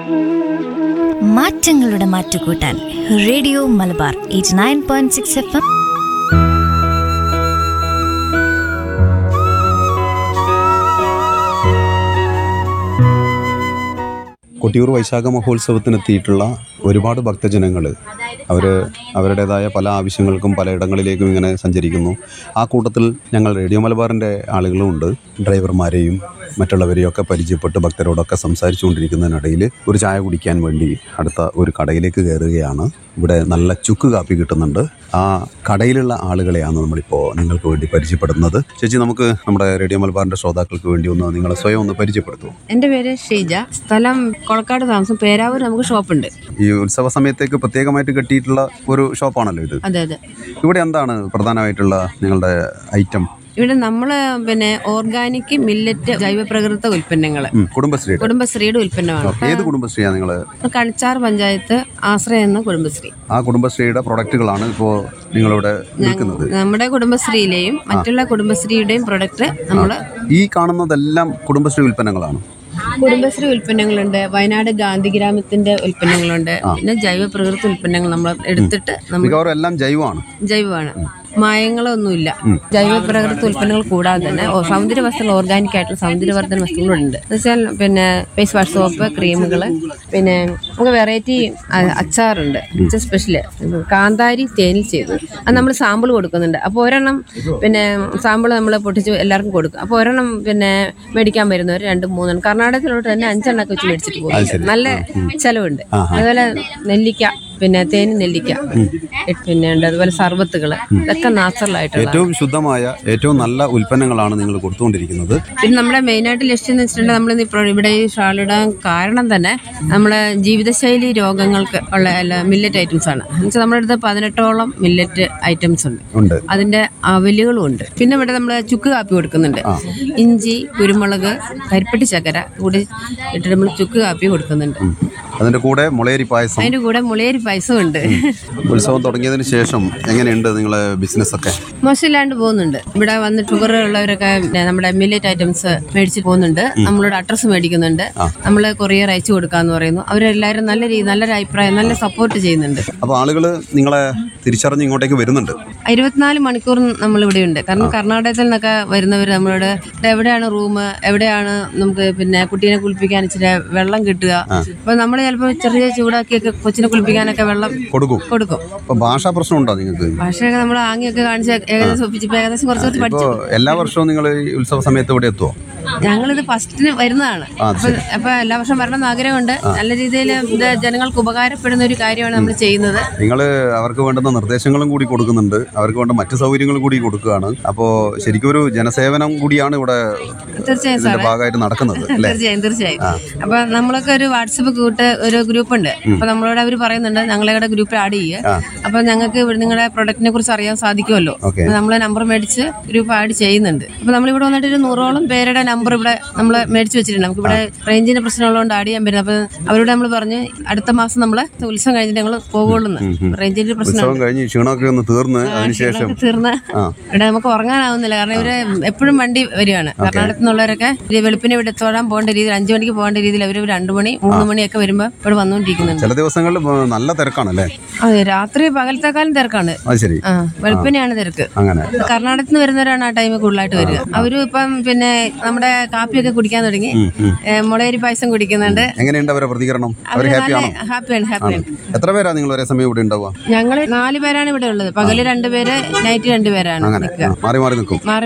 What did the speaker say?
മാറ്റങ്ങളുടെ മാറ്റുകൂട്ടാൻ radio Malabar eight nine point six F M Kottiyoor Vaishakha മഹോത്സവത്തിനെത്തിയിട്ടുള്ള ഒരുപാട് ഭക്തജനങ്ങൾ അവർ അവരുടേതായ പല ആവശ്യങ്ങൾക്കും പലയിടങ്ങളിലേക്കും ഇങ്ങനെ സഞ്ചരിക്കുന്നു ആ കൂട്ടത്തിൽ ഞങ്ങൾ റേഡിയോ മലബാറിൻ്റെ ആളുകളും ഉണ്ട് ഡ്രൈവർമാരെയും മറ്റുള്ളവരെയും ഒക്കെ പരിചയപ്പെട്ട് ഭക്തരോടൊക്കെ സംസാരിച്ചുകൊണ്ടിരിക്കുന്നതിനിടയിൽ ഒരു ചായ കുടിക്കാൻ വേണ്ടി അടുത്ത ഒരു കടയിലേക്ക് കയറുകയാണ് ഇവിടെ നല്ല ചുക്ക് കാപ്പി കിട്ടുന്നുണ്ട് ആ കടയിലുള്ള ആളുകളെയാണ് നമ്മളിപ്പോൾ നിങ്ങൾക്ക് വേണ്ടി പരിചയപ്പെടുന്നത് ചേച്ചി നമുക്ക് നമ്മുടെ റേഡിയോ മലബാറിൻ്റെ ശ്രോതാക്കൾക്ക് വേണ്ടി ഒന്ന് നിങ്ങളെ സ്വയം ഒന്ന് പരിചയപ്പെടുത്തുമോ എൻ്റെ പേര് ഷീജ സ്ഥലം കൊളക്കാട് താമസം പേരാവൂർ നമുക്ക് ഷോപ്പുണ്ട് ഈ ഉത്സവ സമയത്തേക്ക് പ്രത്യേകമായിട്ട് കെട്ടിയിട്ടുള്ള ഒരു ഷോപ്പാണല്ലോ ഇത് അതെ അതെ ഇവിടെ എന്താണ് പ്രധാനമായിട്ടുള്ള നിങ്ങളുടെ ഐറ്റം ഇവിടെ നമ്മൾ പിന്നെ ഓർഗാനിക് മില്ലറ്റ് ജൈവ പ്രകൃത ഉൽപ്പന്നങ്ങൾ ഉം, കുടുംബശ്രീയുടെ കുടുംബശ്രീയുടെ ഉൽപ്പന്നമാണ് ഏത് കുടുംബശ്രീയാണ് നിങ്ങൾ കണിച്ചാർ പഞ്ചായത്ത് ആശ്രയ എന്ന കുടുംബശ്രീ ആ കുടുംബശ്രീയുടെ പ്രൊഡക്റ്റുകളാണ് ഇപ്പോൾ നിങ്ങളിവിടെ വിൽക്കുന്നത് നമ്മുടെ കുടുംബശ്രീയിലെയും മറ്റുള്ള കുടുംബശ്രീയുടെയും പ്രൊഡക്റ്റ് നമ്മൾ ഈ കാണുന്നതെല്ലാം കുടുംബശ്രീ ഉൽപ്പന്നങ്ങളാണ് കുടുംബശ്രീ ഉൽപ്പന്നങ്ങളുണ്ട് വയനാട് ഗാന്ധി ഗ്രാമത്തിന്റെ ഉൽപ്പന്നങ്ങളുണ്ട് പിന്നെ ജൈവ പ്രകൃതി ഉൽപ്പന്നങ്ങൾ നമ്മൾ എടുത്തിട്ട് നമ്മൾ മിക്കവാറും എല്ലാം ജൈവമാണ് ജൈവമാണ് മായങ്ങളൊന്നുമില്ല ജൈവ പ്രകൃതി ഉൽപ്പന്നങ്ങൾ കൂടാതെ തന്നെ ഓ- സൗന്ദര്യ വസ്തുക്കൾ ഓർഗാനിക് ആയിട്ടുള്ള സൗന്ദര്യവർദ്ധന വസ്തുക്കളുണ്ട് എന്ന് വെച്ചാൽ പിന്നെ ഫേസ് വാഷ് സോപ്പ് ക്രീമുകൾ പിന്നെ നമുക്ക് വെറൈറ്റി അച്ചാറുണ്ട് സ്പെഷ്യൽ കാന്താരി തേനിൽ ചെയ്തു അത് നമ്മൾ സാമ്പിൾ കൊടുക്കുന്നുണ്ട് അപ്പോൾ ഒരെണ്ണം പിന്നെ സാമ്പിൾ നമ്മൾ പൊട്ടിച്ച് എല്ലാവർക്കും കൊടുക്കും അപ്പോൾ ഒരെണ്ണം പിന്നെ മേടിക്കാൻ വരുന്നവർ രണ്ട് മൂന്നെണ്ണം കർണാടകത്തിലോട്ട് തന്നെ അഞ്ചെണ്ണൊക്കെ വെച്ച് മേടിച്ചിട്ട് പോകും നല്ല ചെലവുണ്ട് അതുപോലെ നെല്ലിക്ക പിന്നെ തേനി നെല്ലിക്ക പിന്നെ ഉണ്ട് അതുപോലെ സർബത്തുകൾ ഇതൊക്കെ നാച്ചുറൽ ആയിട്ടുള്ള ഏറ്റവും ശുദ്ധമായ ഏറ്റവും നല്ല ഉൽപ്പന്നങ്ങളാണ് നിങ്ങൾ കൊടുത്തുകൊണ്ടിരിക്കുന്നത് പിന്നെ നമ്മുടെ മെയിനായിട്ട് ലക്ഷ്യം എന്ന് വെച്ചിട്ടുണ്ടെങ്കിൽ നമ്മൾ ഇപ്പോൾ ഇവിടെ ഈ ഷാളിടാൻ കാരണം തന്നെ നമ്മുടെ ജീവിതശൈലി രോഗങ്ങൾക്ക് ഉള്ള എല്ലാ മില്ലറ്റ് ഐറ്റംസ് ആണ് എന്നുവെച്ചാൽ നമ്മുടെ അടുത്ത് പതിനെട്ടോളം മില്ലറ്റ് ഐറ്റംസ് ഉണ്ട് ഉണ്ട് അതിന്റെ അവലുകളും ഉണ്ട് പിന്നെ ഇവിടെ നമ്മൾ ചുക്ക് കാപ്പി കൊടുക്കുന്നുണ്ട് ഇഞ്ചി കുരുമുളക് കരിപ്പട്ടി ചക്കര കൂടി ഇട്ട് നമ്മൾ ചുക്ക് കാപ്പി കൊടുക്കുന്നുണ്ട് അതിൻ്റെ കൂടെ മുളയരി പായസം അതിന്റെ കൂടെ മുളയേരി പായസവും ഉണ്ട് ഉത്സവം തുടങ്ങിയതിന് ശേഷം എങ്ങനെയുണ്ട് നിങ്ങളെ ബിസിനസ്സൊക്കെ മോശമില്ലാണ്ട് പോകുന്നുണ്ട് ഇവിടെ വന്ന് ഷുഗർ ഉള്ളവരൊക്കെ പിന്നെ നമ്മുടെ മില്ലറ്റ് ഐറ്റംസ് മേടിച്ച് പോകുന്നുണ്ട് നമ്മളോട് അഡ്രസ്സ് മേടിക്കുന്നുണ്ട് നമ്മൾ കൊറിയർ അയച്ചു കൊടുക്കാന്ന് പറയുന്നു അവരെല്ലാവരും നല്ല രീതി നല്ലൊരു അഭിപ്രായം നല്ല സപ്പോർട്ട് ചെയ്യുന്നുണ്ട് അപ്പോൾ ആളുകൾ നിങ്ങളെ തിരിച്ചറിഞ്ഞ് ഇങ്ങോട്ടേക്ക് വരുന്നുണ്ട് ഇരുപത്തിനാല് മണിക്കൂർ നമ്മൾ ഇവിടെ ഉണ്ട് കാരണം കർണാടകത്തിൽ നിന്നൊക്കെ വരുന്നവർ നമ്മളോട് "ഇത് എവിടെയാണ് റൂം എവിടെയാണ് നമുക്ക് പിന്നെ കുട്ടീനെ കുളിപ്പിക്കാൻ ഇച്ചിരി വെള്ളം കിട്ടുക അപ്പൊ നമ്മൾ ചിലപ്പോൾ ചെറിയ ചൂടാക്കിയൊക്കെ കൊച്ചിനെ കുളിപ്പിക്കാനൊക്കെ വെള്ളം കൊടുക്കും കൊടുക്കും അപ്പോൾ ഭാഷാ പ്രശ്നമുണ്ടോ നിങ്ങൾക്ക് ഭാഷയൊക്കെ നമ്മൾ ആംഗ്യമൊക്കെ കാണിച്ച് ഏകദേശം ഒപ്പിച്ച് ഇപ്പൊ ഏകദേശം കുറച്ച് കുറച്ച് പഠിച്ചു ഇപ്പോൾ എല്ലാ വർഷവും നിങ്ങൾ ഈ ഉത്സവ സമയത്ത് ഇവിടെ എത്തുമോ ഞങ്ങളിത് ഫസ്റ്റിന് വരുന്നതാണ് അപ്പൊ അപ്പൊ എല്ലാ വർഷം വരണം എന്ന് ആഗ്രഹമുണ്ട് നല്ല രീതിയിൽ ഇത് ജനങ്ങൾക്ക് ഉപകാരപ്പെടുന്ന ഒരു കാര്യമാണ് നമ്മൾ ചെയ്യുന്നത് നിങ്ങൾ അവർക്ക് വേണ്ടുന്ന നിർദ്ദേശങ്ങളും കൂടി കൊടുക്കുന്നുണ്ട് അവർക്ക് വേണ്ട മറ്റു സൗകര്യങ്ങളും കൂടി കൊടുക്കുകയാണ് അപ്പോൾ ശരിക്കും ഒരു ജനസേവനം കൂടിയാണ് ഇവിടെ തീർച്ചയായും ഇതിന്റെ സാറേ ഭാഗമായിട്ട് നടക്കുന്നത് അല്ലേ തീർച്ചയായും തീർച്ചയായും അപ്പൊ നമ്മളൊക്കെ ഒരു വാട്സപ്പ് കൂട്ട് ഒരു ഗ്രൂപ്പ് ഉണ്ട് അപ്പൊ നമ്മളോട് അവർ പറയുന്നുണ്ട് ഞങ്ങളുടെ ഗ്രൂപ്പിൽ ആഡ് ചെയ്യുക അപ്പൊ ഞങ്ങൾക്ക് ഇവിടെ നിങ്ങളുടെ പ്രൊഡക്റ്റിനെ കുറിച്ച് അറിയാൻ സാധിക്കുമല്ലോ ഓക്കെ നമ്മൾ നമ്പർ മേടിച്ച് ഗ്രൂപ്പ് ആഡ് ചെയ്യുന്നുണ്ട് അപ്പൊ നമ്മളിവിടെ വന്നിട്ട് ഒരു നൂറോളം പേരുടെ നമ്പർ ഇവിടെ നമ്മൾ മേടിച്ച് വെച്ചിട്ടുണ്ട് നമുക്ക് ഇവിടെ റേഞ്ചിന്റെ പ്രശ്നമുള്ളതുകൊണ്ട് ആഡ് ചെയ്യാൻ പറ്റും അപ്പൊ അവരോട് നമ്മൾ പറഞ്ഞു അടുത്ത മാസം നമ്മൾ ഉത്സവം കഴിഞ്ഞിട്ട് ഞങ്ങൾ പോകുള്ളൂ റേഞ്ചിന്റെ പ്രശ്നം ഉത്സവം കഴിഞ്ഞ് ക്ഷീണമൊക്കെ ഒന്ന് തീർന്ന് അതിനുശേഷം തീർന്ന് ഇവിടെ നമുക്ക് ഉറങ്ങാനാവുന്നില്ല കാരണം ഇവര് എപ്പോഴും വണ്ടി വരികയാണ് കർണാടകത്തിൽ നിന്നുള്ളവരൊക്കെ ഒരു വെളുപ്പിനെ ഇവിടെ എത്തോടാൻ പോകേണ്ട രീതിയിൽ അഞ്ചു മണിക്ക് പോകേണ്ട രീതിയിൽ അവർ രണ്ടു മണി മൂന്ന് മണിയൊക്കെ വരുമ്പോൾ ഇവിടെ വന്നുകൊണ്ടിരിക്കുന്നുണ്ട് ചില ദിവസങ്ങളിൽ നല്ല തിരക്കാണല്ലേ അതെ രാത്രി പകലത്തെക്കാളും തിരക്കാണ് അത് ശരി ആ വെളുപ്പിനെയാണ് തിരക്ക് അങ്ങനെ കർണാടകത്തിൽ നിന്ന് വരുന്നവരാണ് ആ ടൈം കൂടുതലായിട്ട് വരിക അവരും ഇപ്പം പിന്നെ നമ്മുടെ കാപ്പിയൊക്കെ കുടിക്കാൻ തുടങ്ങി ഏ, മുളയരി പായസം കുടിക്കുന്നുണ്ട് എങ്ങനെയുണ്ട് അവരെ പ്രതികരണം അവർ അവര് ഹാപ്പി നല്ല ആണോ ഹാപ്പിയാണ് ഹാപ്പിയാണ് എത്ര പേരാ നിങ്ങൾ ഒരേ സമയം ഇവിടെ ഉണ്ടാവുക ഞങ്ങൾ നാല് പേരാണ് ഇവിടെ ഉള്ളത് പകല് രണ്ടുപേര് നൈറ്റ് രണ്ടുപേരാണ് അങ്ങനെ നിൽക്കുക ആ, മാറി മാറി നിൽക്കും മാറി